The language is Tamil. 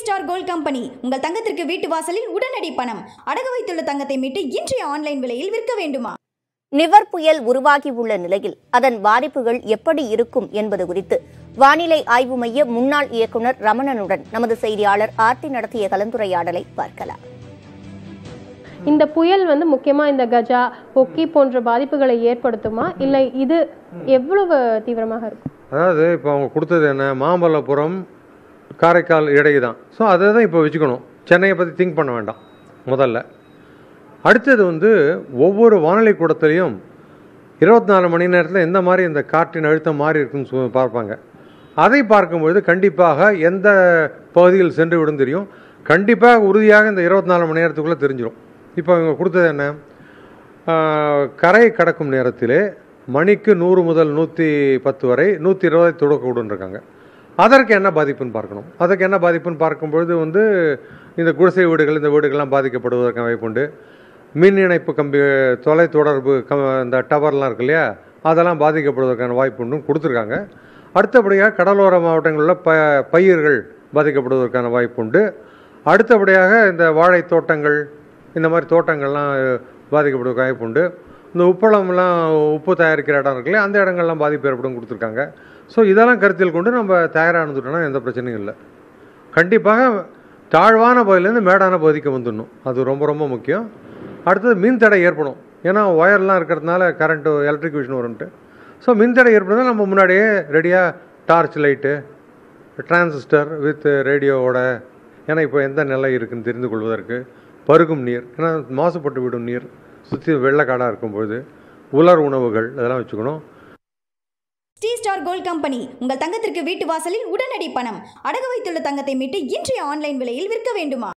ஸ்டார் கோல்ட் கம்பெனி உங்கள் தங்கத்திற்கு வீட்டு வாசலில் உடனடி பணம் அடகு வைத்துள்ள தங்கத்தை மீட்டு இன்றைய ஆன்லைன் விலையில் விற்க வேண்டுமா நிவர் புயல் உருவாகியுள்ள நிலையில் அதன் பாதிப்புகள் எப்படி இருக்கும் என்பது குறித்து வானிலை ஆய்வு மைய முன்னாள் இயக்குநர் ரமணனுடன் நமது செய்தியாளர் ஆர்த்தி நடத்திய கலந்துரையாடலை பார்க்கலாம் இந்த புயல் வந்து முக்கியமா இந்த கஜா பொக்கி போன்ற பாதிப்புகளை ஏற்படுத்துமா இல்லை இது எவ்வளவு தீவிரமாக இருக்கும் அதாவது இப்போ அவங்க கொடுத்தது என்ன மாமல்லபுரம் காரைக்கால் இடையே தான் ஸோ அதை தான் இப்போ வச்சுக்கணும் சென்னையை பற்றி திங்க் பண்ண வேண்டாம் முதல்ல அடுத்தது வந்து ஒவ்வொரு வானிலை கூடத்துலையும் இருபத்தி நாலு மணி நேரத்தில் எந்த மாதிரி இந்த காற்றின் அழுத்தம் மாறி இருக்குன்னு சொ- பார்ப்பாங்க அதை பார்க்கும்பொழுது கண்டிப்பாக எந்த பகுதியில் சென்று விடும் தெரியும் கண்டிப்பாக உறுதியாக இந்த இருபத்தி நாலு மணி நேரத்துக்குள்ளே தெரிஞ்சிடும் இப்போ இவங்க கொடுத்தது என்ன ஆஹ், கரை கடக்கும் நேரத்திலே மணிக்கு நூறு முதல் நூற்றி பத்து வரை நூற்றி இருபதை தொடக்க விடுன்றிருக்காங்க அதற்கு என்ன பாதிப்புன்னு பார்க்கணும் அதற்கு என்ன பாதிப்புன்னு பார்க்கும்பொழுது வந்து இந்த குடிசை வீடுகள் இந்த வீடுகள்லாம் பாதிக்கப்படுவதற்கான வாய்ப்புண்டு மின் இணைப்பு கம்பி தொலை தொடர்பு க இந்த டவர்லாம் இருக்கு இல்லையா அதெல்லாம் பாதிக்கப்படுவதற்கான வாய்ப்புண்டும் கொடுத்துருக்காங்க அடுத்தபடியாக கடலோர மாவட்டங்களில் ப பயிர்கள் பாதிக்கப்படுவதற்கான வாய்ப்புண்டு அடுத்தபடியாக இந்த வாழை தோட்டங்கள் இந்த மாதிரி தோட்டங்கள்லாம் பாதிக்கப்படுவதற்கு வாய்ப்புண்டு இந்த உப்பளம்லாம் உப்பு தயாரிக்கிற இடம் இருக்குல்லையா அந்த இடங்கள்லாம் பாதிப்பு ஏற்படும் கொடுத்துருக்காங்க ஸோ இதெல்லாம் கருத்தில் கொண்டு நம்ம தயாராக இருந்துட்டோம்னா எந்த பிரச்சனையும் இல்லை கண்டிப்பாக தாழ்வான பகுதியிலேருந்து மேடான பகுதிக்கு வந்துடணும் அது ரொம்ப ரொம்ப முக்கியம் அடுத்தது மின் தடை ஏற்படும் ஏன்னா ஒயர்லாம் இருக்கிறதுனால கரண்ட்டு எலக்ட்ரிக் வரும்ன்ட்டு ஸோ மின் தடை ஏற்படுறதுனால நம்ம முன்னாடியே ரெடியாக டார்ச் லைட்டு டிரான்சிஸ்டர் வித் ரேடியோவோட ஏன்னா இப்போ எந்த நிலை இருக்குன்னு தெரிந்து கொள்வதற்கு பருகும் நீர் ஏன்னா மாசுபட்டு விடும் நீர் சுற்றி வெள்ளைக்காடாக இருக்கும்பொழுது உலர் உணவுகள் அதெல்லாம் வச்சுக்கணும் ஸ்ரீ ஸ்டார் கோல்ட் கம்பெனி உங்கள் தங்கத்திற்கு வீட்டு வாசலில் உடனடி பணம் அடகு வைத்துள்ள தங்கத்தை மீட்டு இன்றைய ஆன்லைன் விலையில் விற்க வேண்டுமா